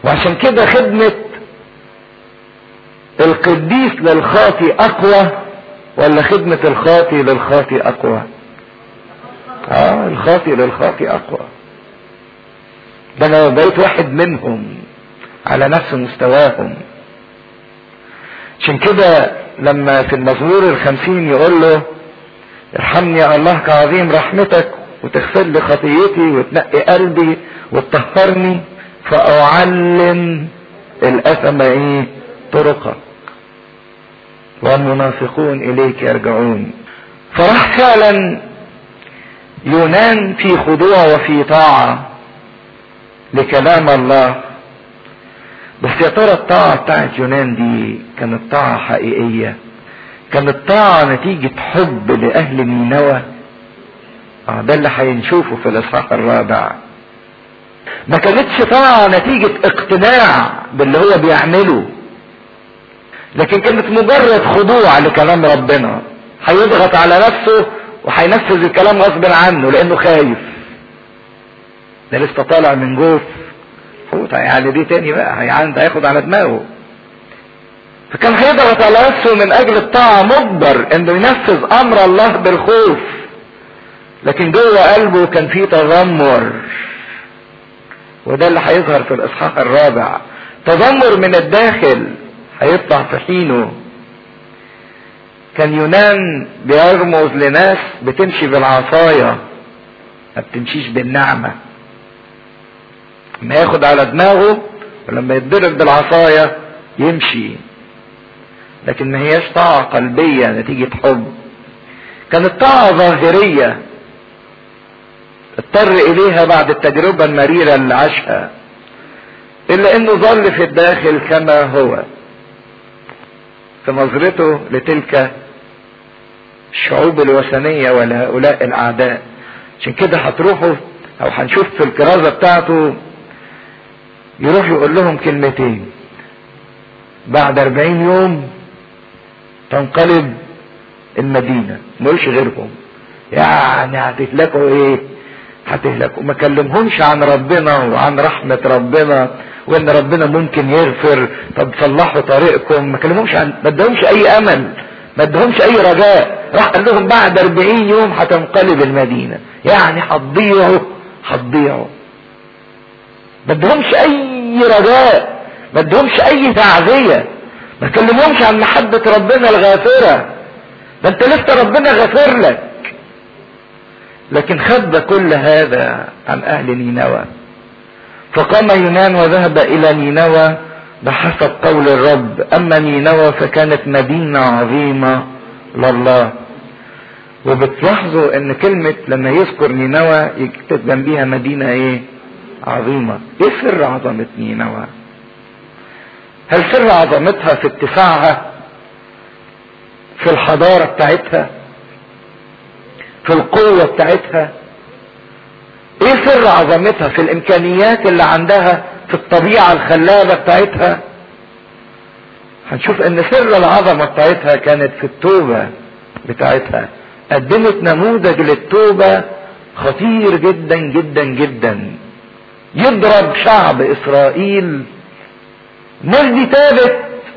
وعشان كده خدمة القديس للخاطي اقوى ولا خدمة الخاطي للخاطي اقوى اه الخاطي للخاطي اقوى ده انا بقيت واحد منهم على نفس مستواهم عشان كده لما في المزمور الخمسين يقول له ارحمني يا الله كعظيم رحمتك وتغفر لي خطيتي وتنقي قلبي وتطهرني فأعلم الأثم ايه طرقك والمنافقون إليك يرجعون فراح فعلا يونان في خضوع وفي طاعة لكلام الله بس يا ترى الطاعة بتاعت يونان دي كانت طاعة حقيقية كانت طاعة نتيجة حب لأهل نينوى اه ده اللي هنشوفه في الإصحاح الرابع ما كانتش طاعة نتيجة اقتناع باللي هو بيعمله لكن كانت مجرد خضوع لكلام ربنا هيضغط على نفسه وهينفذ الكلام غصب عنه لانه خايف ده لسه طالع من جوف حوت يعني دي تاني بقى هيعند هياخد على دماغه فكان هيضغط على نفسه من اجل الطاعة مجبر انه ينفذ امر الله بالخوف لكن جوه قلبه كان فيه تذمر وده اللي هيظهر في الاصحاح الرابع تذمر من الداخل هيطلع في حينه كان يونان بيرمز لناس بتمشي بالعصاية ما بتمشيش بالنعمة ما ياخد على دماغه ولما يتضرب بالعصاية يمشي لكن ما هياش طاعة قلبية نتيجة حب كانت طاعة ظاهرية اضطر اليها بعد التجربة المريرة اللي عاشها الا انه ظل في الداخل كما هو في نظرته لتلك الشعوب الوثنية ولهؤلاء الاعداء عشان كده هتروحوا او هنشوف في الكرازة بتاعته يروح يقول لهم كلمتين بعد اربعين يوم تنقلب المدينة ملوش غيرهم يعني هتهلكوا ايه هتهلكوا ما كلمهمش عن ربنا وعن رحمة ربنا وان ربنا ممكن يغفر طب صلحوا طريقكم ما كلمهمش عن ما ادهمش اي امل ما ادهمش اي رجاء راح قال لهم بعد 40 يوم هتنقلب المدينة يعني هتضيعوا هتضيعوا ما ادهمش اي رجاء ما ادهمش اي تعزية ما كلمهمش عن محبة ربنا الغافرة ده انت لسه ربنا غافر لك لكن خبى كل هذا عن اهل نينوى فقام يونان وذهب الى نينوى بحسب قول الرب اما نينوى فكانت مدينة عظيمة لله وبتلاحظوا ان كلمة لما يذكر نينوى يكتب جنبيها مدينة ايه عظيمة ايه سر عظمة نينوى هل سر عظمتها في اتساعها في الحضارة بتاعتها في القوة بتاعتها ايه سر عظمتها في الامكانيات اللي عندها في الطبيعة الخلابة بتاعتها هنشوف ان سر العظمة بتاعتها كانت في التوبة بتاعتها قدمت نموذج للتوبة خطير جدا جدا جدا يضرب شعب اسرائيل الناس دي تابت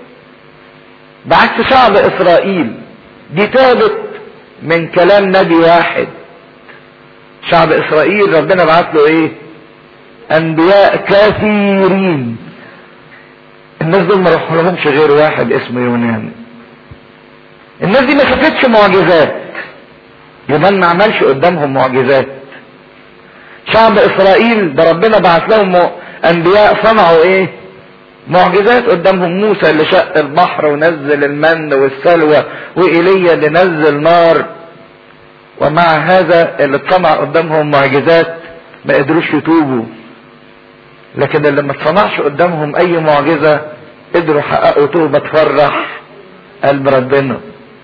بعكس شعب اسرائيل دي تابت من كلام نبي واحد شعب اسرائيل ربنا بعت له ايه انبياء كثيرين الناس دول ما راح لهمش غير واحد اسمه يونان الناس دي ما شافتش معجزات يونان ما عملش قدامهم معجزات شعب اسرائيل ده ربنا بعت لهم انبياء صنعوا ايه معجزات قدامهم موسى اللي شق البحر ونزل المن والسلوى وإيليا اللي نزل نار ومع هذا اللي اتصنع قدامهم معجزات ما قدروش يتوبوا لكن اللي ما اتصنعش قدامهم اي معجزة قدروا يحققوا توبة تفرح قلب ربنا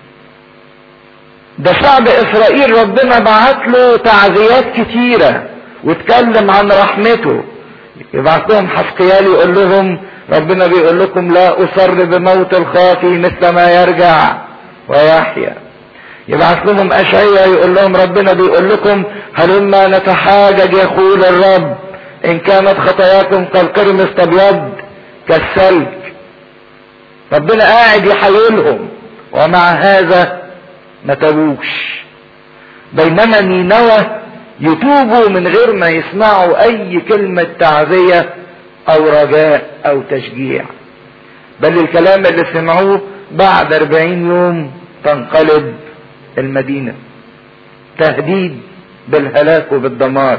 ده شعب اسرائيل ربنا بعت له تعزيات كتيرة واتكلم عن رحمته يبعت لهم حسقيال يقول لهم ربنا بيقول لكم لا اصر بموت الخاطي مثل ما يرجع ويحيا يبعث لهم اشعياء يقول لهم ربنا بيقول لكم هلما نتحاجج يقول الرب ان كانت خطاياكم كالقرمز تبيض كالثلج ربنا قاعد يحاولهم ومع هذا ما تابوش بينما نينوى يتوبوا من غير ما يسمعوا اي كلمة تعزية او رجاء او تشجيع بل الكلام اللي سمعوه بعد اربعين يوم تنقلب المدينة تهديد بالهلاك وبالدمار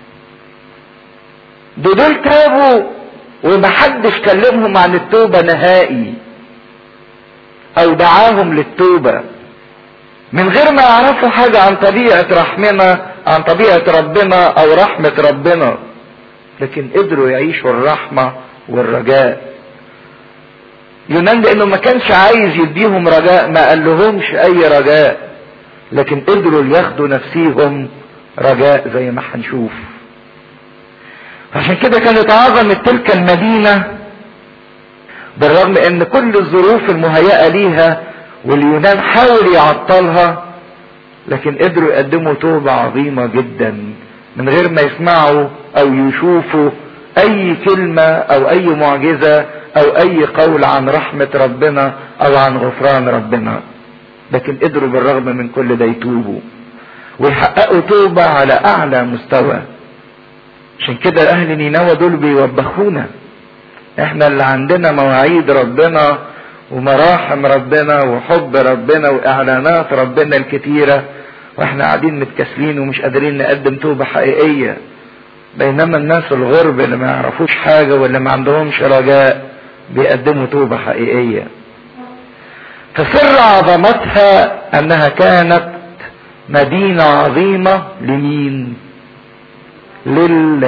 دول تابوا ومحدش كلمهم عن التوبة نهائي او دعاهم للتوبة من غير ما يعرفوا حاجة عن طبيعة رحمنا عن طبيعة ربنا او رحمة ربنا لكن قدروا يعيشوا الرحمة والرجاء يونان لانه ما كانش عايز يديهم رجاء ما قال لهمش اي رجاء لكن قدروا ياخدوا نفسيهم رجاء زي ما هنشوف عشان كده كانت عظمة تلك المدينة بالرغم ان كل الظروف المهيئة ليها واليونان حاول يعطلها لكن قدروا يقدموا توبة عظيمة جدا من غير ما يسمعوا او يشوفوا اي كلمة او اي معجزة او اي قول عن رحمة ربنا او عن غفران ربنا لكن قدروا بالرغم من كل ده يتوبوا ويحققوا توبة على اعلى مستوى عشان كده اهل نينوى دول بيوبخونا احنا اللي عندنا مواعيد ربنا ومراحم ربنا وحب ربنا واعلانات ربنا الكتيرة واحنا قاعدين متكاسلين ومش قادرين نقدم توبة حقيقية بينما الناس الغرب اللي ما يعرفوش حاجة واللي ما عندهمش رجاء بيقدموا توبة حقيقية فسر عظمتها انها كانت مدينة عظيمة لمين لل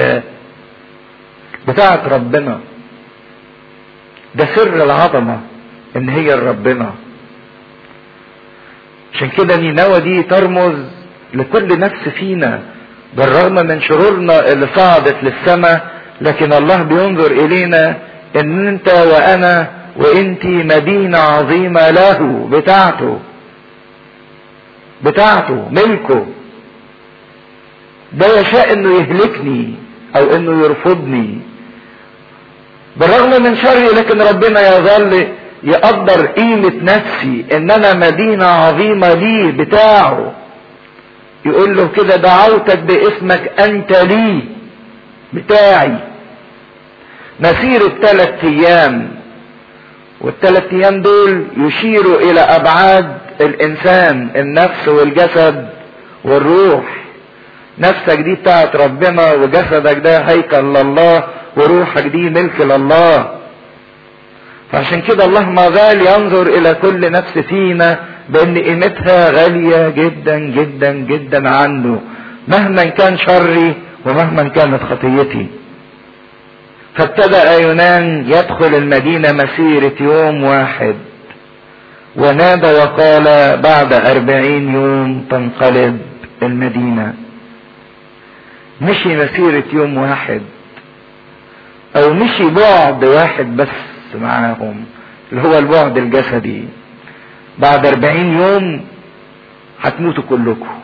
بتاعت ربنا ده سر العظمة ان هي ربنا عشان كده نينوى دي ترمز لكل نفس فينا بالرغم من شرورنا اللي صعدت للسماء لكن الله بينظر الينا ان انت وانا وانتي مدينة عظيمة له بتاعته بتاعته ملكه ده يشاء انه يهلكني او انه يرفضني بالرغم من شري لكن ربنا يظل يقدر قيمة نفسي ان انا مدينة عظيمة ليه بتاعه يقول له كده دعوتك باسمك انت لي بتاعي مسيرة ثلاث ايام والثلاث ايام دول يشيروا الى ابعاد الانسان النفس والجسد والروح نفسك دي بتاعت ربنا وجسدك ده هيكل لله وروحك دي ملك لله فعشان كده الله ما زال ينظر الى كل نفس فينا بان قيمتها غالية جدا جدا جدا عنده مهما كان شري ومهما كانت خطيتي فابتدأ يونان يدخل المدينة مسيرة يوم واحد ونادى وقال بعد أربعين يوم تنقلب المدينة مشي مسيرة يوم واحد او مشي بعد واحد بس معاهم اللي هو البعد الجسدي بعد أربعين يوم هتموتوا كلكم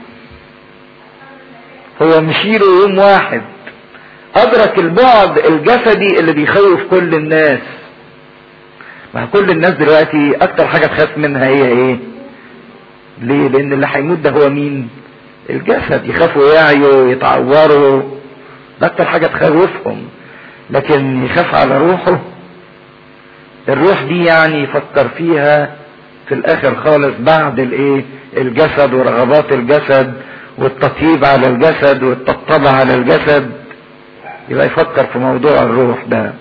هو مشيله يوم واحد أدرك البعد الجسدي اللي بيخوف كل الناس ما كل الناس دلوقتي أكتر حاجة تخاف منها هي إيه؟ ليه؟ لأن اللي هيموت ده هو مين؟ الجسد يخافوا يعيوا يتعوروا ده أكتر حاجة تخوفهم لكن يخاف على روحه الروح دي يعني يفكر فيها في الاخر خالص بعد الايه الجسد ورغبات الجسد والتطيب على الجسد والطبطبة على الجسد يبقى يفكر في موضوع الروح ده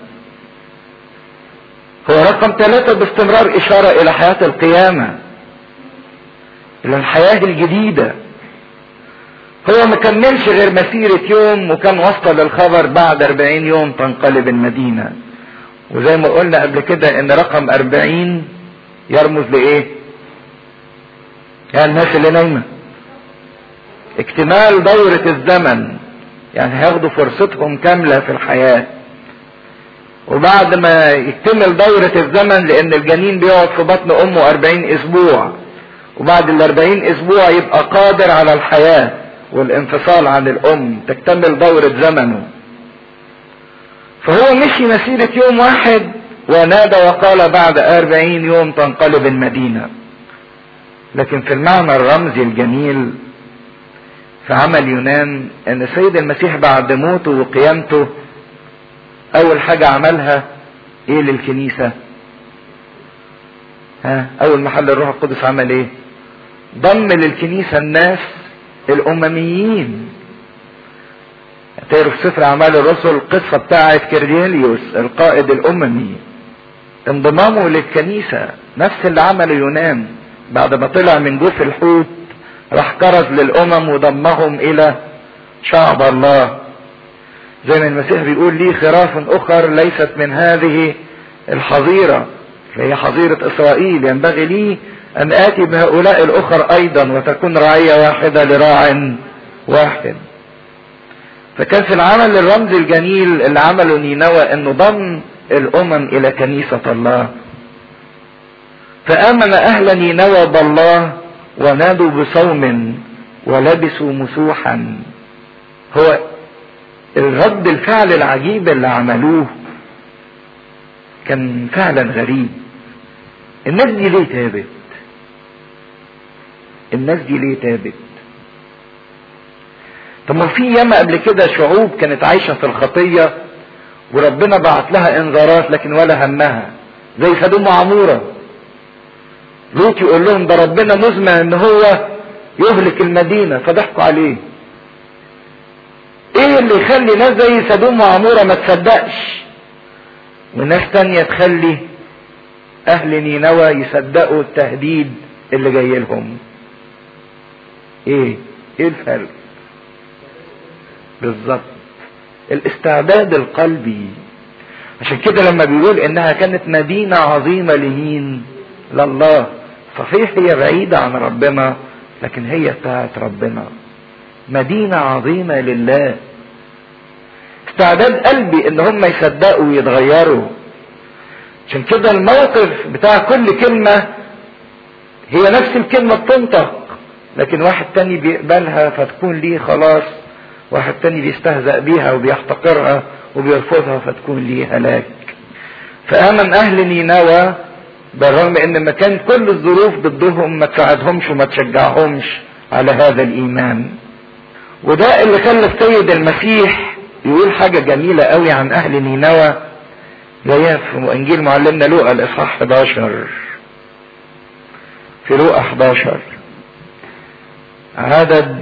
هو رقم ثلاثة باستمرار اشارة الى حياة القيامة الى الحياة الجديدة هو ما كملش غير مسيرة يوم وكان وصل للخبر بعد أربعين يوم تنقلب المدينة وزي ما قلنا قبل كده ان رقم أربعين يرمز لإيه يعني الناس اللي نايمة اكتمال دورة الزمن يعني هياخدوا فرصتهم كاملة في الحياة وبعد ما يكتمل دورة الزمن لان الجنين بيقعد في بطن امه أربعين اسبوع وبعد الأربعين اسبوع يبقى قادر على الحياة والانفصال عن الام تكتمل دورة زمنه فهو مشي مسيرة يوم واحد ونادى وقال بعد أربعين يوم تنقلب المدينة لكن في المعنى الرمزي الجميل في عمل يونان ان السيد المسيح بعد موته وقيامته اول حاجة عملها ايه للكنيسة ها اول محل الروح القدس عمل ايه ضم للكنيسة الناس الامميين تعرف سفر اعمال الرسل القصة بتاعت كيرنيليوس القائد الاممي انضمامه للكنيسة نفس اللي عمله يونان بعد ما طلع من جوف الحوت راح كرز للامم وضمهم الى شعب الله زي ما المسيح بيقول لي خراف اخر ليست من هذه الحظيرة هي حظيرة اسرائيل ينبغي لي ان اتي بهؤلاء الاخر ايضا وتكون رعية واحدة لراع واحد فكان في العمل الرمزي الجميل اللي عمله نينوى انه ضم الامم الى كنيسة الله فامن اهل نينوى بالله ونادوا بصوم ولبسوا مسوحا هو الرد الفعل العجيب اللي عملوه كان فعلا غريب الناس دي ليه تابت الناس دي ليه تابت طب ما في ياما قبل كده شعوب كانت عايشة في الخطية وربنا بعت لها انذارات لكن ولا همها زي سدوم وعمورة لوط يقول لهم ده ربنا مزمع ان هو يهلك المدينة فضحكوا عليه ايه اللي يخلي ناس زي سدوم وعمورة ما تصدقش وناس تانية تخلي اهل نينوى يصدقوا التهديد اللي جاي لهم ايه ايه الفرق بالظبط الاستعداد القلبي عشان كده لما بيقول انها كانت مدينة عظيمة لمين لله صحيح هي بعيدة عن ربنا لكن هي بتاعت ربنا مدينة عظيمة لله استعداد قلبي ان هم يصدقوا ويتغيروا عشان كده الموقف بتاع كل كلمة هي نفس الكلمة بتنطق لكن واحد تاني بيقبلها فتكون ليه خلاص واحد تاني بيستهزأ بيها وبيحتقرها وبيرفضها فتكون ليه هلاك فآمن أهل نينوى بالرغم ان ما كان كل الظروف ضدهم ما تساعدهمش وما تشجعهمش على هذا الايمان وده اللي خلى السيد المسيح يقول حاجة جميلة قوي عن اهل نينوى جاية في انجيل معلمنا لوقا الاصحاح 11 في لوقا 11 عدد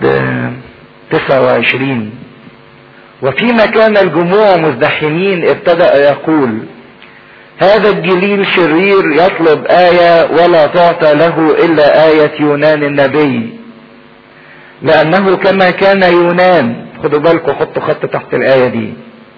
29 وفيما كان الجموع مزدحمين ابتدأ يقول هذا الجليل شرير يطلب آية ولا تعطى له إلا آية يونان النبي لأنه كما كان يونان خدوا بالكم حطوا خط تحت الآية دي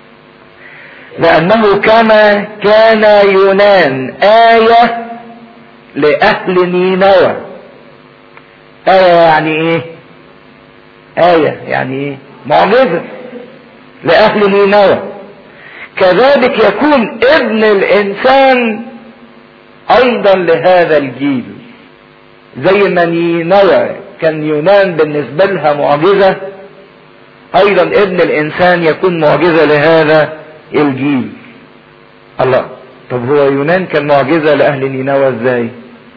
لأنه كما كان يونان آية لأهل نينوى آية يعني إيه؟ آية يعني إيه؟ معجزة لأهل نينوى كذلك يكون ابن الانسان ايضا لهذا الجيل زي ما نينوى كان يونان بالنسبة لها معجزة ايضا ابن الانسان يكون معجزة لهذا الجيل الله طب هو يونان كان معجزة لاهل نينوى ازاي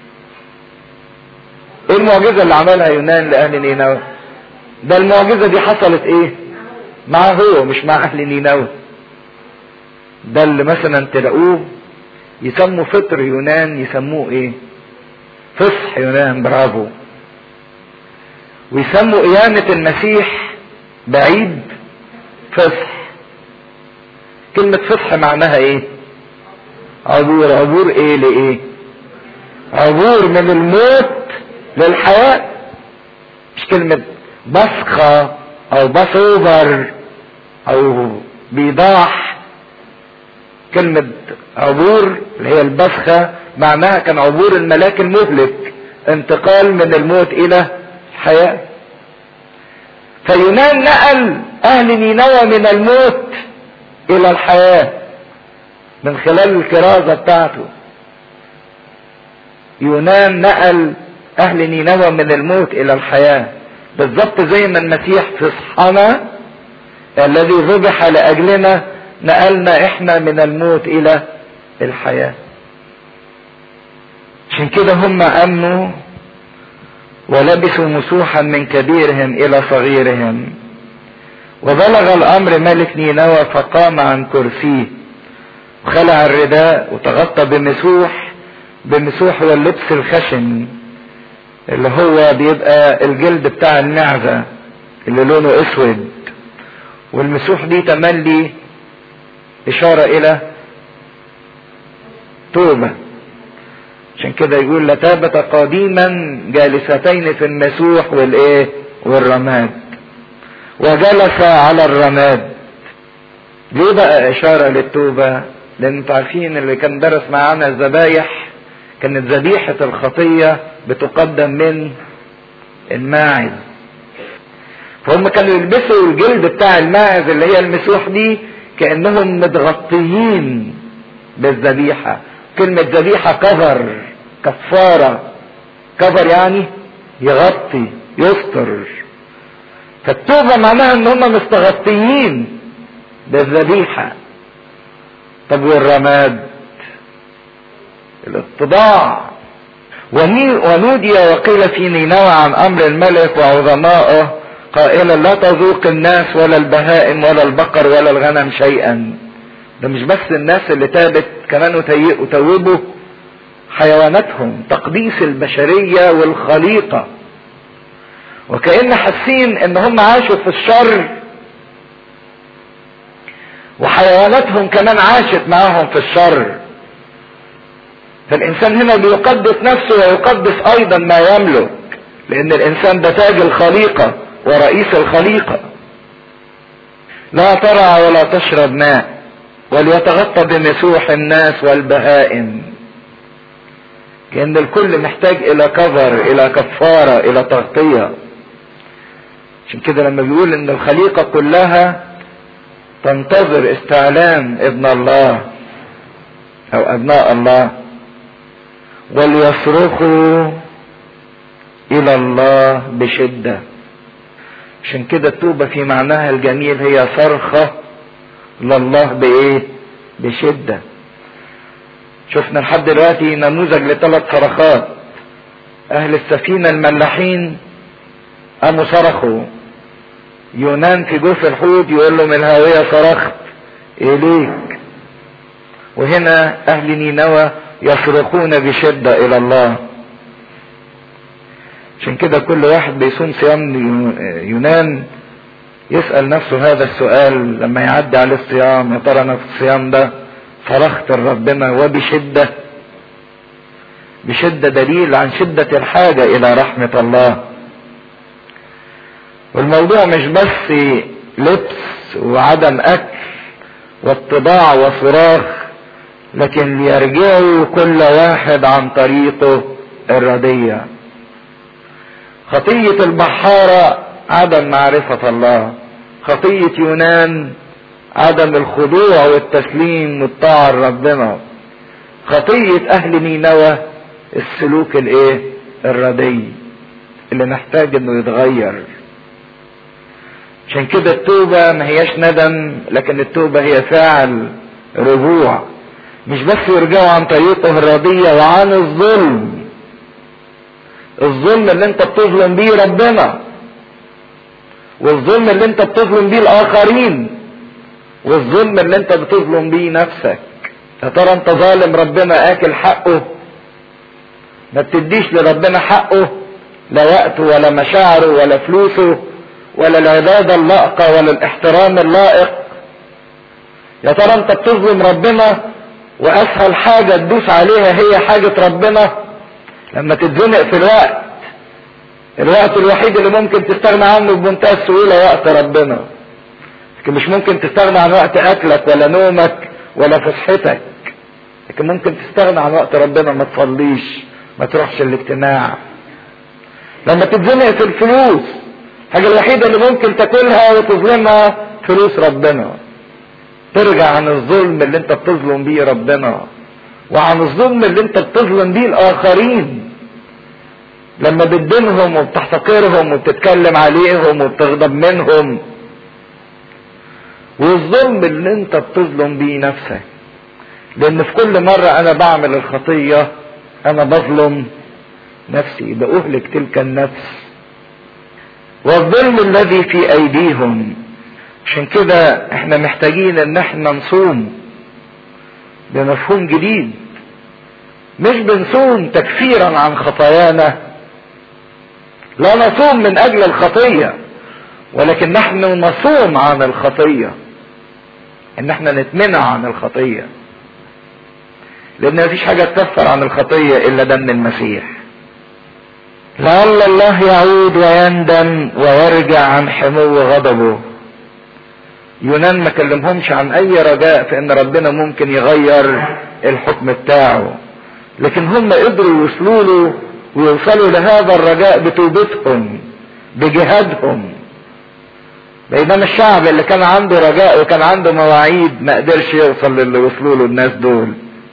ايه المعجزة اللي عملها يونان لاهل نينوى ده المعجزة دي حصلت ايه معه هو مش مع اهل نينوى ده اللي مثلا تلاقوه يسموا فطر يونان يسموه ايه فصح يونان برافو ويسموا قيامة المسيح بعيد فصح كلمة فصح معناها ايه عبور عبور ايه لايه عبور من الموت للحياة مش كلمة بصخة او بصوبر او بيضاح كلمة عبور اللي هي البسخة معناها كان عبور الملاك المهلك انتقال من الموت الى الحياة فيونان نقل اهل نينوى من الموت الى الحياة من خلال الكرازة بتاعته يونان نقل اهل نينوى من الموت الى الحياة بالظبط زي ما المسيح في صحنا الذي ذبح لاجلنا نقلنا احنا من الموت الى الحياة عشان كده هم امنوا ولبسوا مسوحا من كبيرهم الى صغيرهم وبلغ الامر ملك نينوى فقام عن كرسيه وخلع الرداء وتغطى بمسوح بمسوح واللبس الخشن اللي هو بيبقى الجلد بتاع المعزة اللي لونه اسود والمسوح دي تملي اشارة الى توبة عشان كده يقول لتابت قديما جالستين في المسوح والايه والرماد وجلس على الرماد ليه بقى اشارة للتوبة لان انتوا عارفين اللي كان درس معانا الذبايح كانت ذبيحة الخطية بتقدم من الماعز فهم كانوا يلبسوا الجلد بتاع الماعز اللي هي المسوح دي كأنهم متغطيين بالذبيحة كلمة ذبيحة كفر كفارة كفر يعني يغطي يستر فالتوبة معناها ان هم مستغطيين بالذبيحة طب والرماد الاتضاع ونودي وقيل في نينوى عن امر الملك وعظمائه قائلا لا تذوق الناس ولا البهائم ولا البقر ولا الغنم شيئا ده مش بس الناس اللي تابت كمان توبوا حيواناتهم تقديس البشرية والخليقة وكأن حاسين ان هم عاشوا في الشر وحيواناتهم كمان عاشت معاهم في الشر فالانسان هنا بيقدس نفسه ويقدس ايضا ما يملك لان الانسان ده تاج الخليقة ورئيس الخليقة لا ترى ولا تشرب ماء وليتغطى بمسوح الناس والبهائم كأن الكل محتاج إلى كفر إلى كفارة إلى تغطية عشان كده لما بيقول إن الخليقة كلها تنتظر استعلام ابن الله أو أبناء الله وليصرخوا إلى الله بشدة عشان كده التوبة في معناها الجميل هي صرخة لله بإيه؟ بشدة شفنا لحد دلوقتي نموذج لثلاث صرخات اهل السفينة الملاحين قاموا صرخوا يونان في جوف الحوت يقول له من الهاوية صرخت اليك وهنا اهل نينوى يصرخون بشدة الى الله عشان كده كل واحد بيصوم صيام يونان يسأل نفسه هذا السؤال لما يعدي عليه الصيام يا ترى انا في الصيام ده صرخت لربنا وبشدة بشدة دليل عن شدة الحاجة إلى رحمة الله والموضوع مش بس لبس وعدم أكل واتباع وصراخ لكن ليرجعوا كل واحد عن طريقه الردية خطية البحارة عدم معرفة الله خطية يونان عدم الخضوع والتسليم والطاعة لربنا خطية أهل نينوى السلوك الايه الردي اللي محتاج انه يتغير عشان كده التوبة ما هياش ندم لكن التوبة هي فعل رجوع مش بس يرجعوا عن طريقه الرضية وعن الظلم الظلم اللي انت بتظلم بيه ربنا والظلم اللي انت بتظلم بيه الاخرين والظلم اللي انت بتظلم بيه نفسك يا ترى انت ظالم ربنا اكل حقه ما بتديش لربنا حقه لا وقته ولا مشاعره ولا فلوسه ولا العبادة اللائقة ولا الاحترام اللائق يا ترى انت بتظلم ربنا واسهل حاجة تدوس عليها هي حاجة ربنا لما تتزنق في الوقت الوقت الوحيد اللي ممكن تستغنى عنه بمنتهى السهولة وقت ربنا لكن مش ممكن تستغنى عن وقت اكلك ولا نومك ولا فسحتك لكن ممكن تستغنى عن وقت ربنا ما تصليش ما تروحش الاجتماع لما تتزنق في الفلوس الحاجة الوحيدة اللي ممكن تاكلها وتظلمها فلوس ربنا ترجع عن الظلم اللي انت بتظلم بيه ربنا وعن الظلم اللي انت بتظلم بيه الاخرين لما بتدينهم وبتحتقرهم وبتتكلم عليهم وبتغضب منهم والظلم اللي انت بتظلم بيه نفسك لان في كل مرة انا بعمل الخطية انا بظلم نفسي بأهلك تلك النفس والظلم الذي في ايديهم عشان كده احنا محتاجين ان احنا نصوم بمفهوم جديد مش بنصوم تكفيرا عن خطايانا لا نصوم من اجل الخطية ولكن نحن نصوم عن الخطية ان احنا نتمنع عن الخطية لان مفيش حاجة تكفر عن الخطية الا دم المسيح لعل الله يعود ويندم ويرجع عن حمو غضبه يونان ما كلمهمش عن اي رجاء في ان ربنا ممكن يغير الحكم بتاعه لكن هم قدروا يوصلوا له ويوصلوا لهذا الرجاء بتوبتهم بجهادهم بينما الشعب اللي كان عنده رجاء وكان عنده مواعيد ما قدرش يوصل للي وصلوا له الناس دول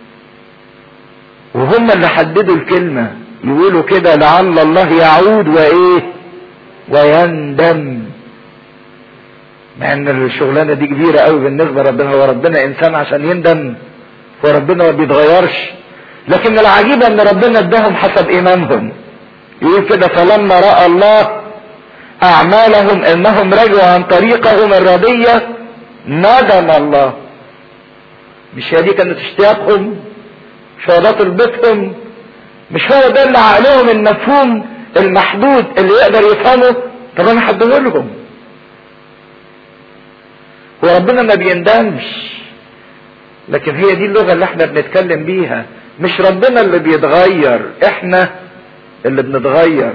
وهم اللي حددوا الكلمة يقولوا كده لعل الله يعود وايه ويندم مع ان الشغلانه دي كبيره قوي بالنسبه لربنا هو ربنا انسان عشان يندم هو ربنا ما بيتغيرش لكن العجيب ان ربنا اداهم حسب ايمانهم يقول كده فلما راى الله اعمالهم انهم رجعوا عن طريقهم الرديه ندم الله مش هي دي كانت اشتياقهم مش هو ده طلبتهم مش هو ده اللي عقلهم المفهوم المحدود اللي يقدر يفهمه طب انا هديه لهم وربنا ما بيندمش لكن هي دي اللغه اللي احنا بنتكلم بيها مش ربنا اللي بيتغير احنا اللي بنتغير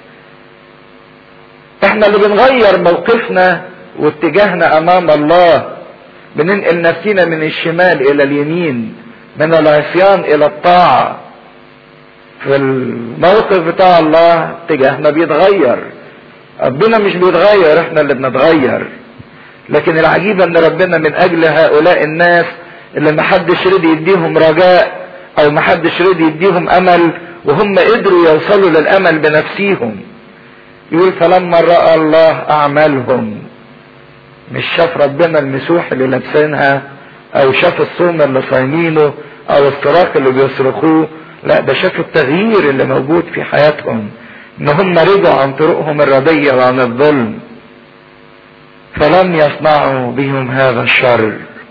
احنا اللي بنغير موقفنا واتجاهنا امام الله بننقل نفسنا من الشمال الى اليمين من العصيان الى الطاعه في الموقف بتاع الله اتجاهنا بيتغير ربنا مش بيتغير احنا اللي بنتغير لكن العجيب ان ربنا من اجل هؤلاء الناس اللي محدش رضي يديهم رجاء او محدش رضي يديهم امل وهم قدروا يوصلوا للامل بنفسيهم يقول فلما راى الله اعمالهم مش شاف ربنا المسوح اللي لابسينها او شاف الصوم اللي صايمينه او الصراخ اللي بيصرخوه لا ده شاف التغيير اللي موجود في حياتهم ان هم رجعوا عن طرقهم الردية وعن الظلم فلم يصنعوا بهم هذا الشر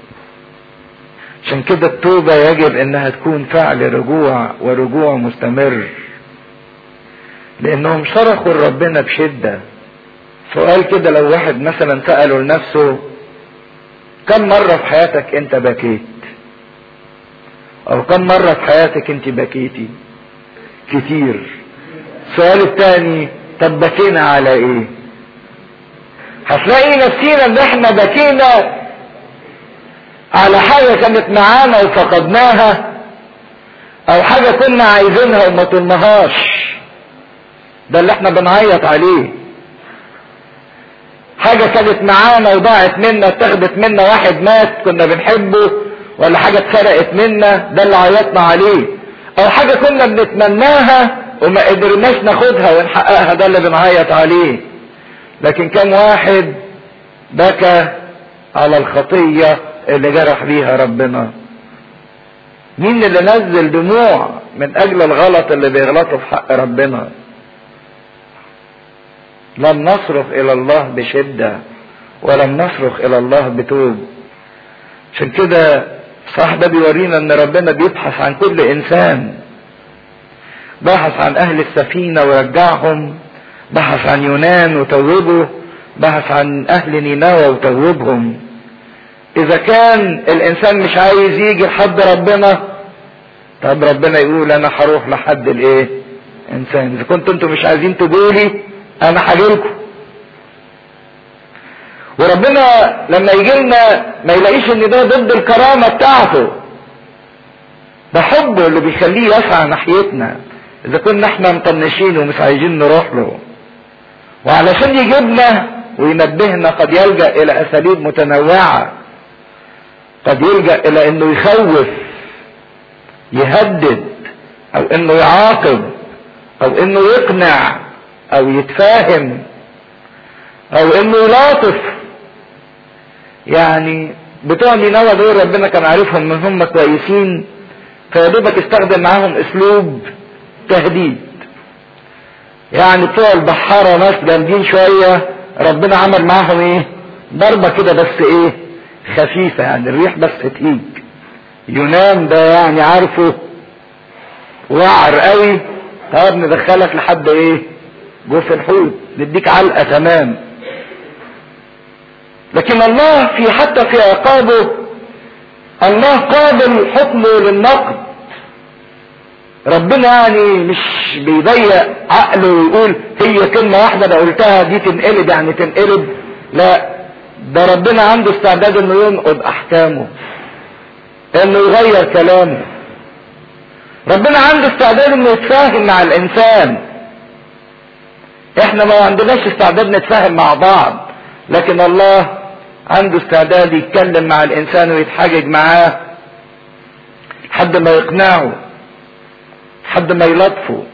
عشان كده التوبة يجب انها تكون فعل رجوع ورجوع مستمر لانهم صرخوا لربنا بشدة سؤال كده لو واحد مثلا سأله لنفسه كم مرة في حياتك انت بكيت او كم مرة في حياتك انت بكيتي كتير السؤال الثاني طب بكينا على ايه هتلاقي نفسينا ان احنا بكينا على حاجة كانت معانا وفقدناها او حاجة كنا عايزينها وما طلناهاش ده اللي احنا بنعيط عليه حاجة كانت معانا وضاعت منا اتاخدت منا واحد مات كنا بنحبه ولا حاجة اتسرقت منا ده اللي عيطنا عليه او حاجة كنا بنتمناها وما قدرناش ناخدها ونحققها ده اللي بنعيط عليه لكن كم واحد بكى على الخطية اللي جرح بيها ربنا مين اللي نزل دموع من اجل الغلط اللي بيغلطه في حق ربنا لم نصرخ الى الله بشدة ولم نصرخ الى الله بتوب عشان كده صح ده بيورينا ان ربنا بيبحث عن كل انسان بحث عن اهل السفينة ورجعهم بحث عن يونان وتوبه بحث عن اهل نينوى وتوبهم اذا كان الانسان مش عايز يجي لحد ربنا طب ربنا يقول انا هروح لحد الايه انسان اذا كنتوا انتوا مش عايزين تقولي انا هجيلكم وربنا لما يجي لنا ما يلاقيش ان ده ضد الكرامة بتاعته ده حبه اللي بيخليه يسعى ناحيتنا اذا كنا احنا مطنشين ومش عايزين نروح له وعلشان يجيبنا وينبهنا قد يلجأ الى اساليب متنوعة قد يلجأ الى انه يخوف يهدد او انه يعاقب او انه يقنع او يتفاهم او انه يلاطف يعني بتوع نينوى دول ربنا كان عارفهم ان هم كويسين فيا دوبك استخدم معاهم اسلوب تهديد يعني بتوع البحارة ناس جامدين شوية ربنا عمل معاهم ايه ضربة كده بس ايه خفيفة يعني الريح بس تهيج يونان ده يعني عارفه وعر قوي طب ندخلك لحد ايه جوف الحوت نديك علقة تمام لكن الله في حتى في عقابه الله قابل حكمه للنقد ربنا يعني مش بيضيق عقله ويقول هي كلمة واحدة لو قلتها دي تنقلب يعني تنقلب لا ده ربنا عنده استعداد انه ينقض احكامه انه يغير كلامه ربنا عنده استعداد انه يتفاهم مع الانسان احنا ما عندناش استعداد نتفاهم مع بعض لكن الله عنده استعداد يتكلم مع الانسان ويتحاجج معاه لحد ما يقنعه لحد ما يلطفه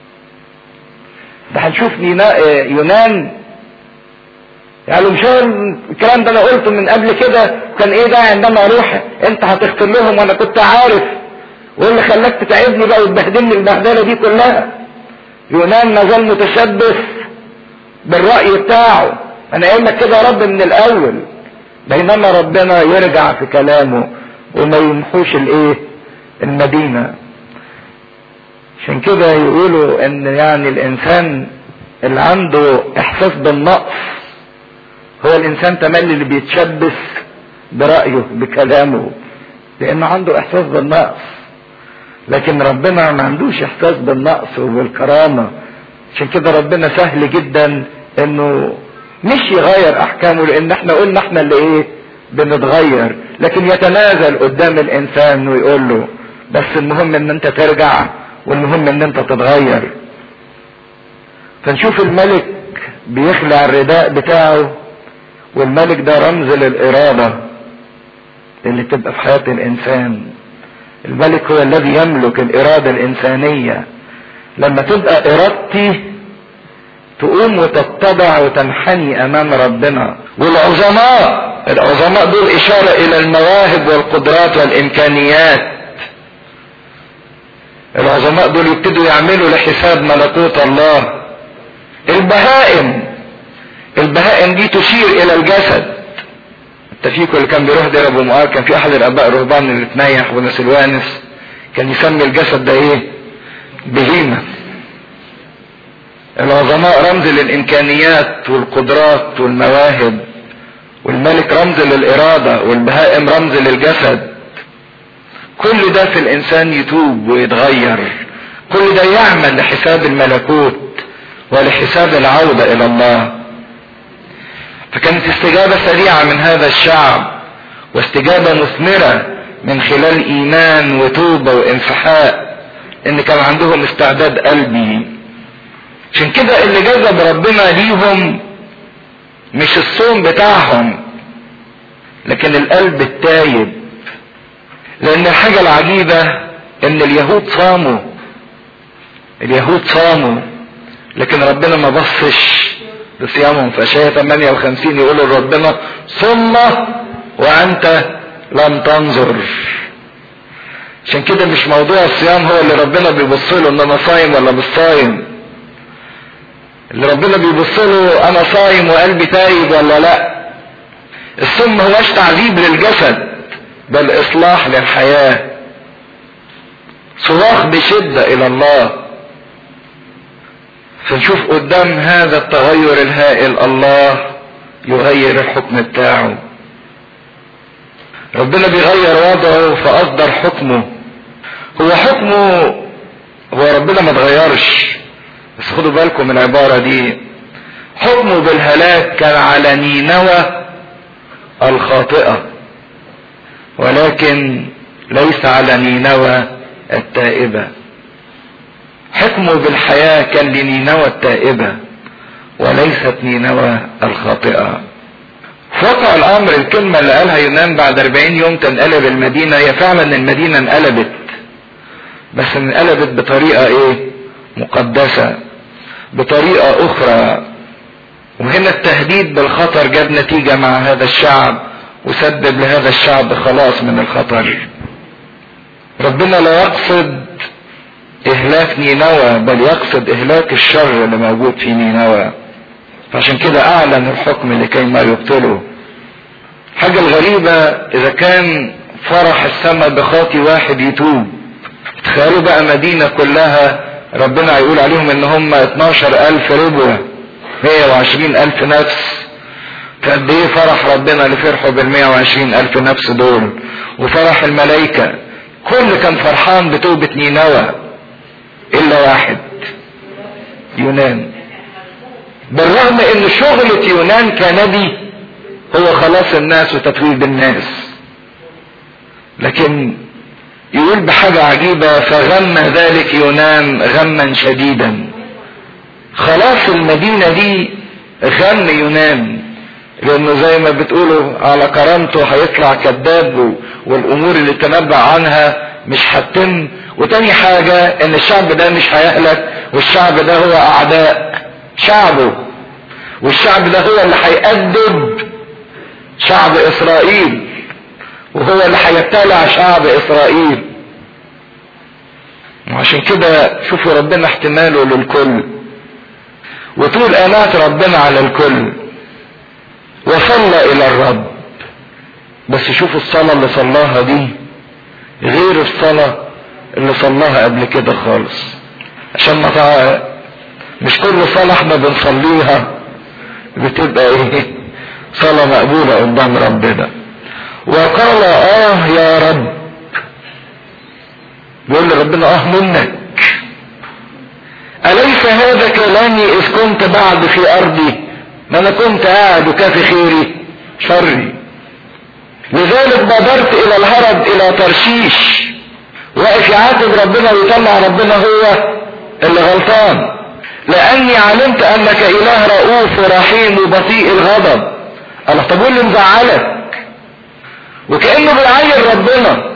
ده هنشوف يونان يعني مش الكلام ده انا قلته من قبل كده كان ايه ده عندما اروح انت هتغفر لهم وانا كنت عارف وايه اللي خلاك تتعبني بقى وتبهدلني البهدله دي كلها يونان ما زال متشبث بالراي بتاعه انا قايل لك كده يا رب من الاول بينما ربنا يرجع في كلامه وما يمحوش الايه المدينه عشان كده يقولوا ان يعني الانسان اللي عنده احساس بالنقص هو الانسان تملي اللي بيتشبث برأيه بكلامه لانه عنده احساس بالنقص لكن ربنا ما عندوش احساس بالنقص وبالكرامة عشان كده ربنا سهل جدا انه مش يغير احكامه لان احنا قلنا احنا اللي ايه بنتغير لكن يتنازل قدام الانسان ويقول له بس المهم ان انت ترجع والمهم ان انت تتغير فنشوف الملك بيخلع الرداء بتاعه والملك ده رمز للإرادة اللي تبقى في حياة الإنسان الملك هو الذي يملك الإرادة الإنسانية لما تبقى إرادتي تقوم وتتبع وتنحني أمام ربنا والعظماء العظماء دول إشارة إلى المواهب والقدرات والإمكانيات العظماء دول يبتدوا يعملوا لحساب ملكوت الله البهائم البهائم دي تشير الى الجسد التفيكو اللي كان بيروح دير ابو معاذ كان في احد الاباء الرهبان اللي تنيح ونسلوانس كان يسمي الجسد ده ايه بهيمة العظماء رمز للامكانيات والقدرات والمواهب والملك رمز للارادة والبهائم رمز للجسد كل ده في الانسان يتوب ويتغير كل ده يعمل لحساب الملكوت ولحساب العودة الى الله فكانت استجابة سريعة من هذا الشعب واستجابة مثمرة من خلال ايمان وتوبة وانفحاء ان كان عندهم استعداد قلبي عشان كده اللي جذب ربنا ليهم مش الصوم بتاعهم لكن القلب التايب لان الحاجة العجيبة ان اليهود صاموا اليهود صاموا لكن ربنا ما بصش بصيامهم في اشعياء 58 يقولوا لربنا صم وانت لم تنظر عشان كده مش موضوع الصيام هو اللي ربنا بيبص له ان انا صايم ولا مش صايم اللي ربنا بيبص له انا صايم وقلبي تايب ولا لا الصوم هوش تعذيب للجسد بل اصلاح للحياه صراخ بشده الى الله فنشوف قدام هذا التغير الهائل الله يغير الحكم بتاعه ربنا بيغير وضعه فاصدر حكمه هو حكمه هو ربنا ما اتغيرش بس خدوا بالكم من العبارة دي حكمه بالهلاك كان على نينوى الخاطئة ولكن ليس على نينوى التائبة حكمه بالحياة كان لنينوى التائبة وليست نينوى الخاطئة في واقع الامر الكلمة اللي قالها يونان بعد 40 يوم تنقلب المدينة هي فعلا المدينة انقلبت بس انقلبت بطريقة ايه مقدسة بطريقة اخرى وهنا التهديد بالخطر جاب نتيجة مع هذا الشعب وسبب لهذا الشعب خلاص من الخطر ربنا لا يقصد اهلاك نينوى بل يقصد اهلاك الشر اللي موجود في نينوى فعشان كده اعلن الحكم لكي ما يبطله حاجة الغريبة اذا كان فرح السماء بخاطي واحد يتوب تخيلوا بقى مدينة كلها ربنا هيقول عليهم ان هم 12 الف ربوة 120 الف نفس فقد ايه فرح ربنا اللي فرحوا بال 120 الف نفس دول وفرح الملائكة كل كان فرحان بتوبة نينوى الا واحد يونان بالرغم ان شغلة يونان كنبي هو خلاص الناس وتتويب الناس لكن يقول بحاجة عجيبة فغم ذلك يونان غما شديدا خلاص المدينة دي غم يونان لانه زي ما بتقولوا على كرامته هيطلع كذاب والامور اللي تنبأ عنها مش هتتم وتاني حاجة ان الشعب ده مش هيهلك والشعب ده هو اعداء شعبه والشعب ده هو اللي هيأدب شعب اسرائيل وهو اللي هيبتلع شعب اسرائيل وعشان كده شوفوا ربنا احتماله للكل وطول انات ربنا على الكل وصلى الى الرب بس شوفوا الصلاة اللي صلاها دي غير الصلاة اللي صلاها قبل كده خالص عشان ما تع... مش كل صلاة احنا بنصليها بتبقى ايه صلاة مقبولة قدام ربنا وقال اه يا رب بيقول لربنا اه منك اليس هذا كلامي اذ كنت بعد في ارضي ما انا كنت قاعد وكافي خيري شري لذلك بادرت الى الهرب الى ترشيش واقف يعاتب ربنا ويطلع ربنا هو اللي غلطان لاني علمت انك اله رؤوف ورحيم وبطيء الغضب الله طب اللي مزعلك وكانه بيعاير ربنا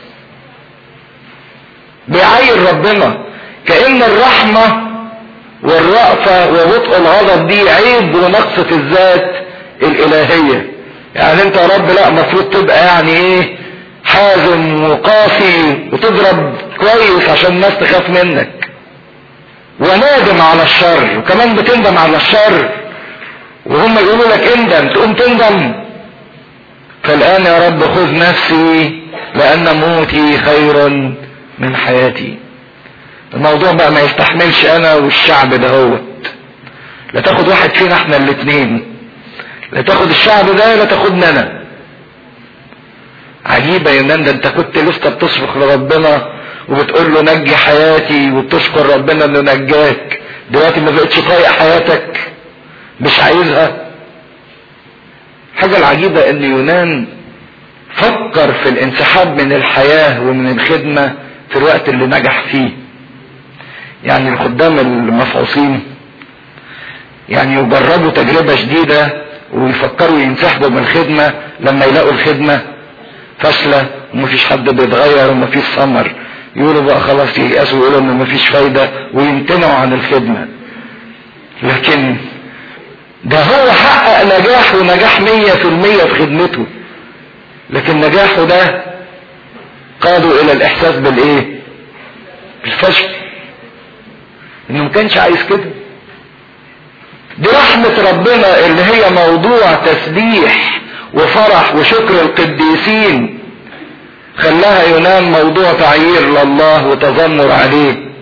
بيعاير ربنا كان الرحمه والرأفة وبطء الغضب دي عيب ونقصة الذات الإلهية يعني انت يا رب لا المفروض تبقى يعني ايه حازم وقاسي وتضرب كويس عشان الناس تخاف منك ونادم على الشر وكمان بتندم على الشر وهم يقولوا لك اندم تقوم تندم فالآن يا رب خذ نفسي لأن موتي خير من حياتي الموضوع بقى ما يستحملش انا والشعب ده هوت لا تاخد واحد فينا احنا الاتنين لا تاخد الشعب ده لا تاخدنا انا عجيبة يا يونان ده انت كنت لسه بتصرخ لربنا وبتقول له نجي حياتي وبتشكر ربنا انه نجاك دلوقتي ما بقتش طايق حياتك مش عايزها حاجة العجيبة ان يونان فكر في الانسحاب من الحياة ومن الخدمة في الوقت اللي نجح فيه يعني الخدام المفعوصين يعني يجربوا تجربة جديدة ويفكروا ينسحبوا من الخدمة لما يلاقوا الخدمة فاشلة ومفيش حد بيتغير ومفيش ثمر يقولوا بقى خلاص ييأسوا ويقولوا ان مفيش فايدة ويمتنعوا عن الخدمة لكن ده هو حقق نجاح ونجاح مية في المية في خدمته لكن نجاحه ده قادوا الى الاحساس بالايه بالفشل انه ما كانش عايز كده دي رحمة ربنا اللي هي موضوع تسبيح وفرح وشكر القديسين خلاها يونان موضوع تعيير لله وتذمر عليه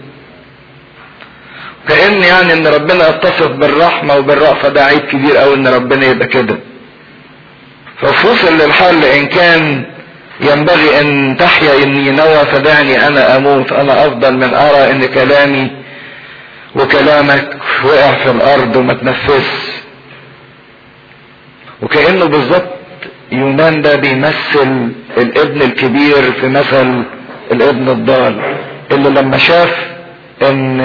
كأن يعني ان ربنا يتصف بالرحمة وبالرأفة ده عيب كبير قوي ان ربنا يبقى كده فوصل للحل ان كان ينبغي ان تحيا اني نوى فدعني انا اموت انا افضل من ارى ان كلامي وكلامك وقع في الارض وما تنفذش وكانه بالظبط يونان ده بيمثل الابن الكبير في مثل الابن الضال اللي لما شاف ان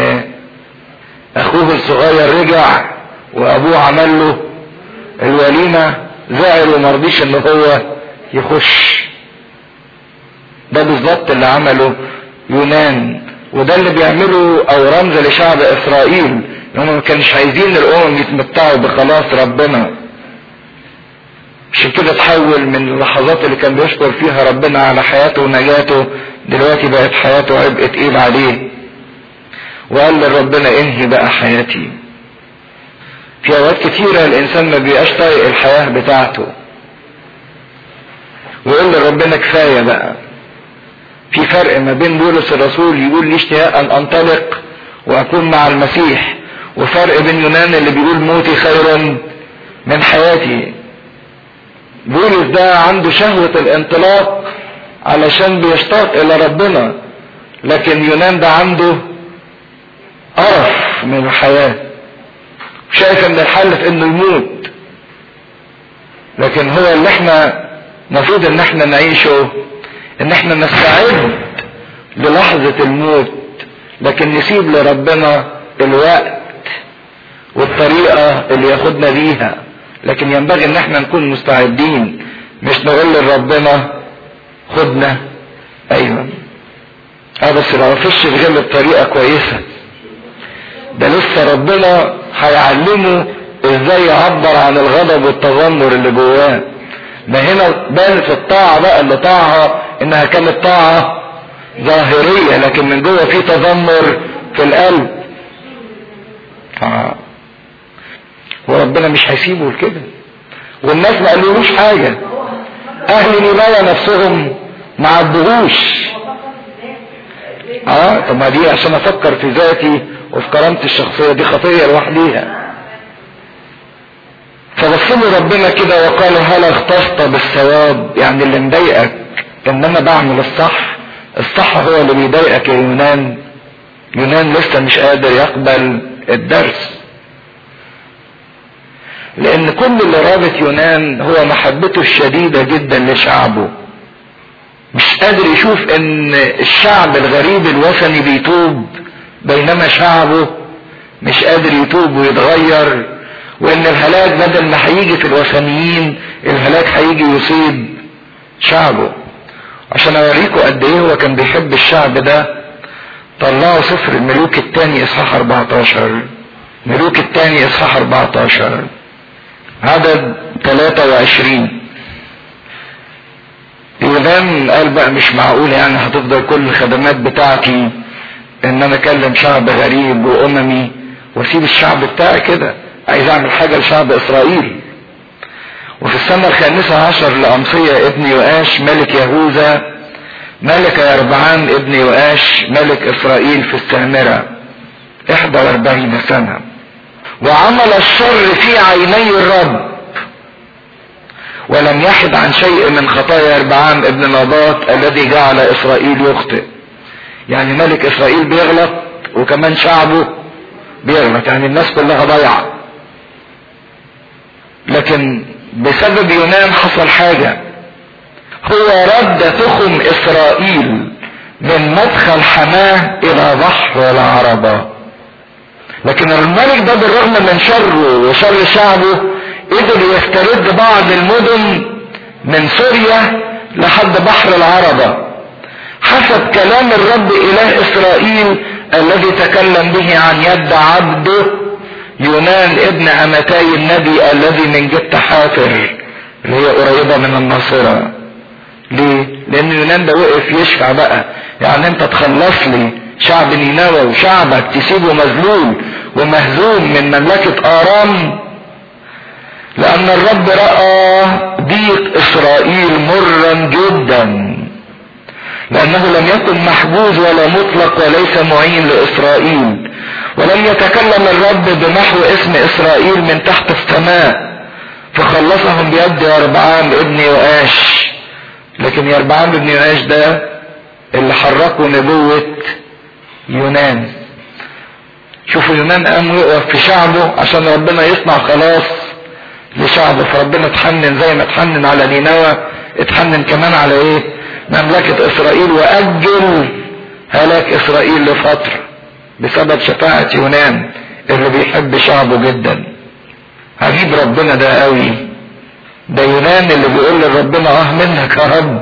اخوه الصغير رجع وابوه عمل له الوليمه زعل وما رضيش ان هو يخش ده بالظبط اللي عمله يونان وده اللي بيعمله او رمز لشعب اسرائيل هم ما كانش عايزين الامم يتمتعوا بخلاص ربنا عشان كده تحول من اللحظات اللي كان بيشكر فيها ربنا على حياته ونجاته دلوقتي بقت حياته عبء تقيل عليه وقال لربنا انهي بقى حياتي في اوقات كتيرة الانسان ما بيبقاش طايق الحياة بتاعته ويقول لربنا كفاية بقى في فرق ما بين بولس الرسول يقول لي اشتهاء ان انطلق واكون مع المسيح وفرق بين يونان اللي بيقول موتي خير من حياتي بولس ده عنده شهوة الانطلاق علشان بيشتاق الى ربنا لكن يونان ده عنده قرف من الحياة شايف ان الحل في انه يموت لكن هو اللي احنا المفروض ان احنا نعيشه ان احنا نستعد للحظة الموت لكن نسيب لربنا الوقت والطريقة اللي ياخدنا بيها لكن ينبغي ان احنا نكون مستعدين مش نقول لربنا خدنا ايوه اه بس لو مفيش غير بطريقة كويسة ده لسه ربنا هيعلمه ازاي يعبر عن الغضب والتذمر اللي جواه ما هنا بان في الطاعة بقى اللي طاعها انها كانت طاعة ظاهرية لكن من جوه في تذمر في القلب آه. وربنا مش هيسيبه كده والناس ما قالولوش حاجة اهل نينوى نفسهم ما عبدوهوش اه طب ما دي عشان افكر في ذاتي وفي كرامتي الشخصية دي خطية لوحديها فبص ربنا كده وقال هل اختصت بالثواب يعني اللي مضايقك ان انا بعمل الصح الصح هو اللي بيضايقك يا يونان يونان لسه مش قادر يقبل الدرس لان كل اللي رابط يونان هو محبته الشديدة جدا لشعبه مش قادر يشوف ان الشعب الغريب الوثني بيتوب بينما شعبه مش قادر يتوب ويتغير وان الهلاك بدل ما هيجي في الوثنيين الهلاك هيجي يصيب شعبه عشان اوريكم قد ايه هو كان بيحب الشعب ده طلعوا سفر الملوك الثاني اصحاح 14 ملوك الثاني اصحاح 14 عدد 23 يونان قال بقى مش معقول يعني هتفضل كل الخدمات بتاعتي ان انا اكلم شعب غريب واممي واسيب الشعب بتاعي كده عايز اعمل حاجة لشعب اسرائيل وفي السنة الخامسة عشر لأمصية ابن يؤاش ملك يهوذا ملك يربعام ابن يؤاش ملك اسرائيل في السامرة احدى واربعين سنة وعمل الشر في عيني الرب ولم يحد عن شيء من خطايا يربعام ابن نباط الذي جعل اسرائيل يخطئ يعني ملك اسرائيل بيغلط وكمان شعبه بيغلط يعني الناس كلها ضايعه لكن بسبب يونان حصل حاجة هو رد تخم اسرائيل من مدخل حماه الى بحر العربة لكن الملك ده بالرغم من شره وشر شعبه قدر يسترد بعض المدن من سوريا لحد بحر العربة حسب كلام الرب اله اسرائيل الذي تكلم به عن يد عبده يونان ابن امتاي النبي الذي من جت حافر اللي هي قريبة من الناصرة ليه؟ لان يونان ده وقف يشفع بقى يعني انت تخلص لي شعب نينوى وشعبك تسيبه مذلول ومهزوم من مملكة ارام لان الرب رأى ضيق اسرائيل مرا جدا لانه لم يكن محجوز ولا مطلق وليس معين لاسرائيل ولم يتكلم الرب بنحو اسم اسرائيل من تحت السماء فخلصهم بيد يربعام ابن يؤاش لكن يربعام ابن يؤاش ده اللي حركوا نبوة يونان شوفوا يونان قام يقف في شعبه عشان ربنا يصنع خلاص لشعبه فربنا اتحنن زي ما اتحنن على نينوى اتحنن كمان على ايه مملكة اسرائيل واجل هلاك اسرائيل لفترة بسبب شفاعة يونان اللي بيحب شعبه جدا عجيب ربنا ده قوي ده يونان اللي بيقول لربنا اه منك يا رب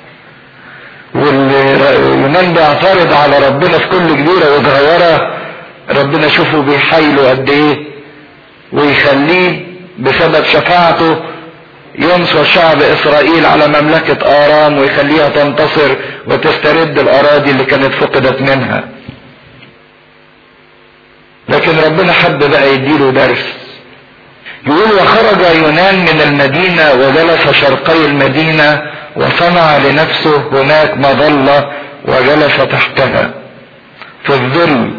واللي يونان بيعترض على ربنا في كل كبيرة وصغيرة ربنا شوفه بيحايله قد ايه ويخليه بسبب شفاعته ينصر شعب اسرائيل على مملكة ارام ويخليها تنتصر وتسترد الاراضي اللي كانت فقدت منها لكن ربنا حب بقى يديله درس يقول وخرج يونان من المدينة وجلس شرقي المدينة وصنع لنفسه هناك مظلة وجلس تحتها في الظل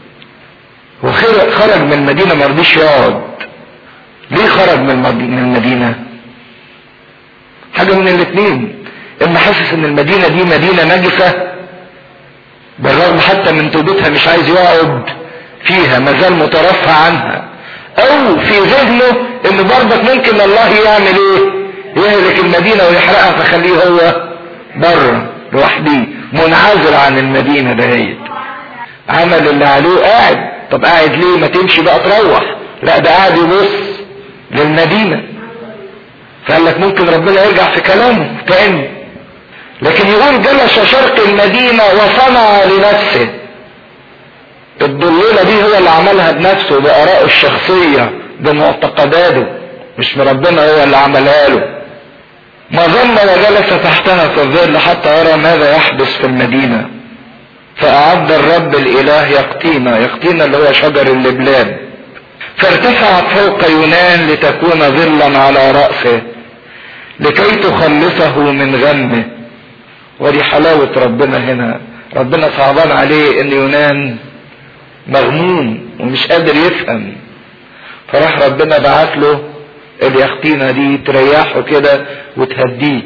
وخرج من المدينة ما رضيش يقعد ليه خرج من المدينة حاجة من الاثنين اما حاسس ان المدينة دي مدينة نجسة بالرغم حتى من توبتها مش عايز يقعد فيها مازال مترفع عنها او في ذهنه ان برضك ممكن الله يعمل ايه يهلك المدينة ويحرقها فخليه هو بره لوحده منعزل عن المدينة دهيت عمل اللي عليه قاعد طب قاعد ليه ما تمشي بقى تروح لا ده قاعد يبص للمدينة فقال لك ممكن ربنا يرجع في كلامه تاني لكن يقول جلس شرق المدينة وصنع لنفسه الضليلة دي هو اللي عملها بنفسه بآرائه الشخصية بمعتقداته مش ربنا هو اللي عملها له ما ظن وجلس تحتها في الظل حتى يرى ماذا يحدث في المدينة فأعد الرب الإله يقطينا يقطينا اللي هو شجر اللبلاب فارتفعت فوق يونان لتكون ظلا على رأسه لكي تخلصه من غمه ودي حلاوة ربنا هنا ربنا صعبان عليه ان يونان مغموم ومش قادر يفهم فراح ربنا بعت له اليقطينة دي تريحه كده وتهديه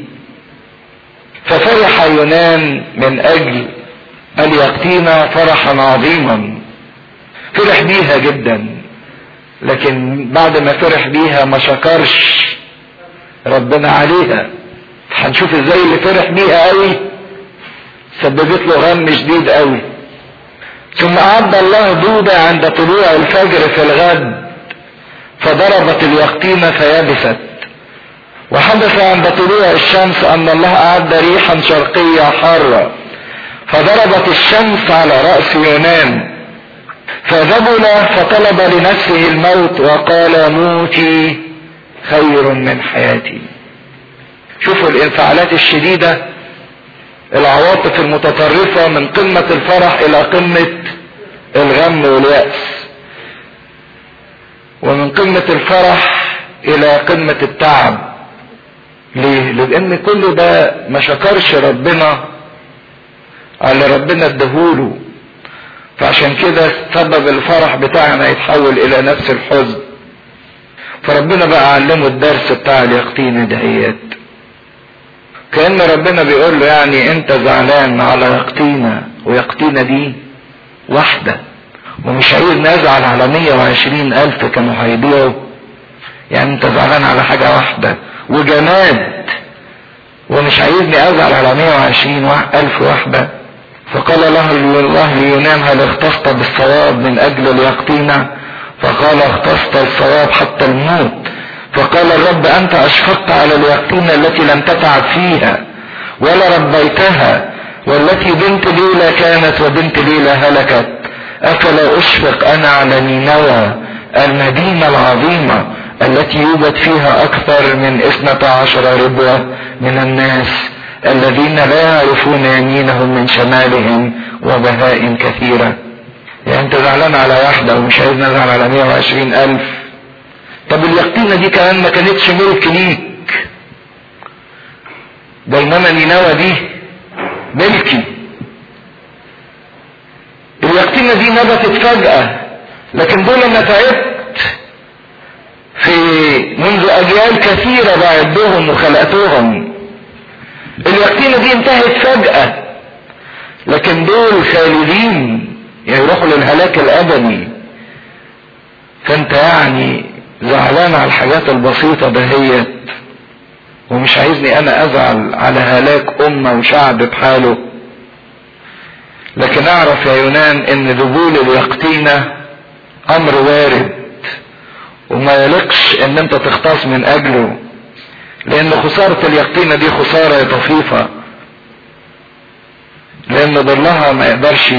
ففرح يونان من اجل اليقطينة فرحا عظيما فرح بيها جدا لكن بعد ما فرح بيها ما شكرش ربنا عليها هنشوف ازاي اللي فرح بيها قوي سببت له غم شديد قوي ثم أعد الله دودة عند طلوع الفجر في الغد فضربت اليقطينة فيبست وحدث عند طلوع الشمس أن الله أعد ريحا شرقية حارة فضربت الشمس على رأس يونان فذبل فطلب لنفسه الموت وقال موتي خير من حياتي شوفوا الانفعالات الشديدة العواطف المتطرفة من قمة الفرح الى قمة الغم واليأس ومن قمة الفرح الى قمة التعب ليه لان كل ده ما شكرش ربنا على ربنا ادهوله فعشان كده سبب الفرح بتاعنا يتحول الى نفس الحزن فربنا بقى علمه الدرس بتاع اليقطين دهيت كأن ربنا بيقول له يعني انت زعلان على يقطينة ويقطينة دي واحدة ومش عايز نزعل على 120 ألف كانوا هيضيعوا يعني انت زعلان على حاجة واحدة وجماد ومش عايزني ازعل على 120 ألف واحدة فقال له الله ليونان هل اختصت بالصواب من اجل اليقطينة فقال اختصت الصواب حتى الموت فقال الرب انت اشفقت على اليقطينة التي لم تتعب فيها ولا ربيتها والتي بنت ليلى كانت وبنت ليلى هلكت افلا اشفق انا على نينوى المدينة العظيمة التي يوجد فيها اكثر من اثنتا عشر ربوة من الناس الذين لا يعرفون يمينهم من شمالهم وبهاء كثيرة يعني انت زعلان على واحدة ومش عايز نزعل على 120 الف طب اليقطينة دي كمان ما كانتش ملك ليك بينما نينوى دي ملكي اليقطينة دي نبتت فجأة لكن دول انا تعبت في منذ اجيال كثيرة بعدهم وخلقتهم اليقطينة دي انتهت فجأة لكن دول خالدين يروحوا للهلاك الابدي فانت يعني زعلان على الحاجات البسيطة دهيت ومش عايزني انا ازعل على هلاك امة وشعب بحاله لكن اعرف يا يونان ان ذبول اليقطينة امر وارد وما يلقش ان انت تختص من اجله لان خسارة اليقطينة دي خسارة طفيفة لان ضلها ما يقدرش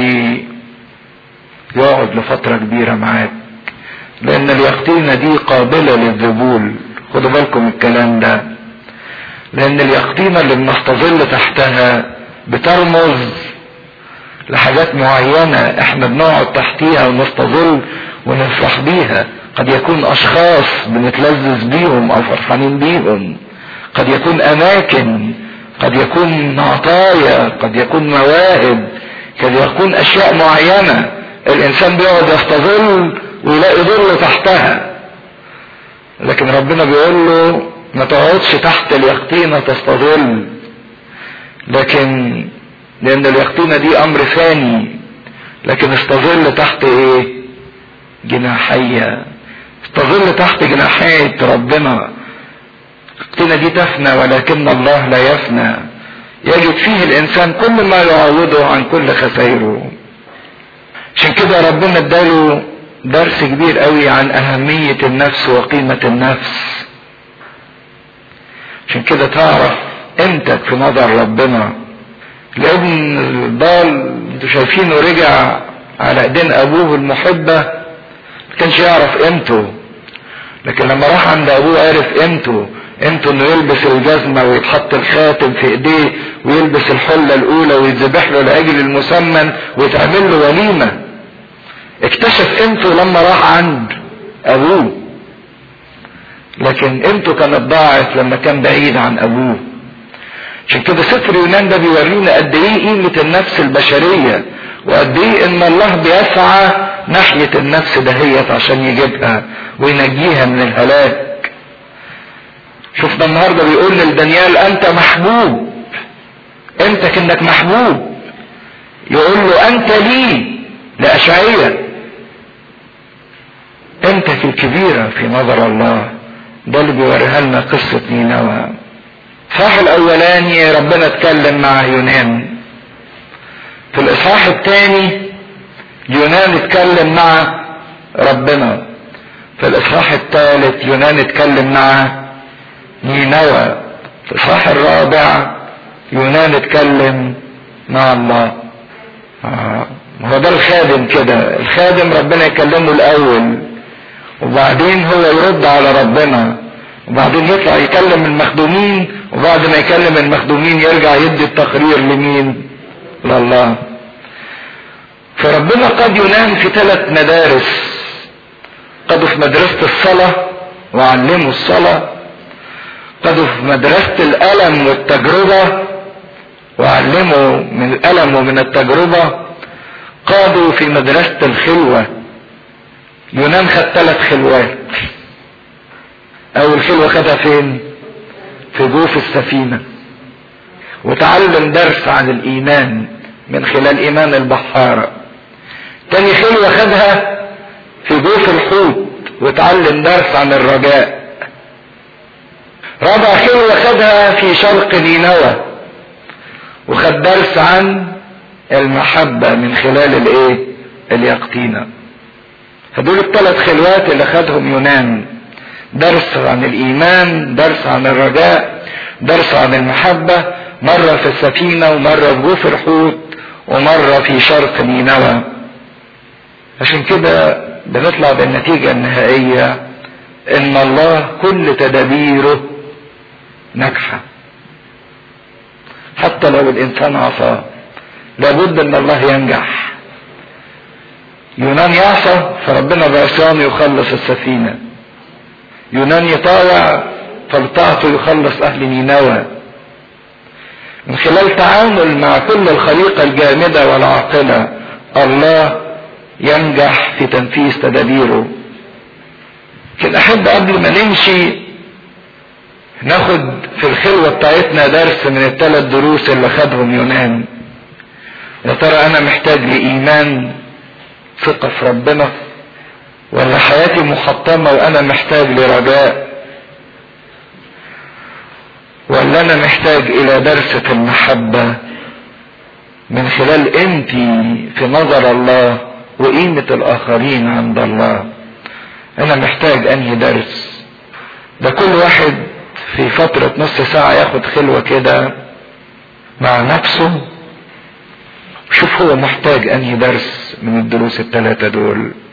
يقعد لفترة كبيرة معاك لان اليقطينة دي قابلة للذبول خدوا بالكم الكلام ده لان اليقطينة اللي بنستظل تحتها بترمز لحاجات معينة احنا بنقعد تحتيها ونستظل ونفرح بيها قد يكون اشخاص بنتلذذ بيهم او فرحانين بيهم قد يكون اماكن قد يكون عطايا قد يكون مواهب قد يكون اشياء معينة الانسان بيقعد يستظل ويلاقي ظل تحتها لكن ربنا بيقول له ما تقعدش تحت اليقطينة تستظل لكن لان اليقطينة دي امر ثاني لكن استظل تحت ايه جناحية استظل تحت جناحية ربنا اليقطينة دي تفنى ولكن الله لا يفنى يجد فيه الانسان كل ما يعوضه عن كل خسائره عشان كده ربنا اداله درس كبير قوي عن اهمية النفس وقيمة النفس عشان كده تعرف قيمتك في نظر ربنا الابن الضال انتوا شايفينه رجع على ايدين ابوه المحبة ما كانش يعرف قيمته لكن لما راح عند ابوه عرف قيمته قيمته انه يلبس الجزمة ويتحط الخاتم في ايديه ويلبس الحلة الاولى ويتذبح له لاجل المسمن ويتعمل له وليمة اكتشف قيمته لما راح عند ابوه لكن قيمته كانت ضاعت لما كان بعيد عن ابوه عشان كده سفر يونان ده بيورينا قد ايه قيمة النفس البشرية وقد ايه ان الله بيسعى ناحية النفس دهيت عشان يجيبها وينجيها من الهلاك شفنا النهاردة بيقول لدانيال انت محبوب انت كأنك محبوب يقول له انت لي لأشعية قيمتك الكبيرة في نظر الله ده اللي بيوريها لنا قصة نينوى الإصحاح الأولاني ربنا اتكلم مع يونان في الإصحاح الثاني يونان اتكلم مع ربنا في الإصحاح الثالث يونان اتكلم مع نينوى في الإصحاح الرابع يونان اتكلم مع الله آه. هو ده الخادم كده الخادم ربنا يكلمه الأول وبعدين هو يرد على ربنا وبعدين يطلع يكلم المخدومين وبعد ما يكلم المخدومين يرجع يدي التقرير لمين لله فربنا قد ينام في ثلاث مدارس قد في مدرسة الصلاة وعلموا الصلاة قد في مدرسة الألم والتجربة وعلموا من الألم ومن التجربة قادوا في مدرسة الخلوة يونان خد ثلاث خلوات اول خلوة خدها فين في جوف السفينة وتعلم درس عن الايمان من خلال ايمان البحارة تاني خلوة خدها في جوف الحوت وتعلم درس عن الرجاء رابع خلوة خدها في شرق نينوى وخد درس عن المحبة من خلال الايه اليقطينة فدول الثلاث خلوات اللي خدهم يونان درس عن الايمان درس عن الرجاء درس عن المحبة مرة في السفينة ومرة في جوف الحوت ومرة في شرق نينوى عشان كده بنطلع بالنتيجة النهائية ان الله كل تدابيره ناجحة حتى لو الانسان عصى لابد ان الله ينجح يونان يعصى فربنا بعصيانه يخلص السفينة يونان يطاوع فبطاعته يخلص اهل نينوى من خلال تعامل مع كل الخليقة الجامدة والعاقلة الله ينجح في تنفيذ تدابيره لكن احب قبل ما نمشي ناخد في الخلوة بتاعتنا درس من الثلاث دروس اللي خدهم يونان يا ترى انا محتاج لايمان ثقة في ربنا ولا حياتي محطمة وانا محتاج لرجاء ولا انا محتاج الى درسة المحبة من خلال قيمتي في نظر الله وقيمة الاخرين عند الله انا محتاج انهي درس ده كل واحد في فترة نص ساعة ياخد خلوة كده مع نفسه شوف هو محتاج انهي درس من الدروس الثلاثة دول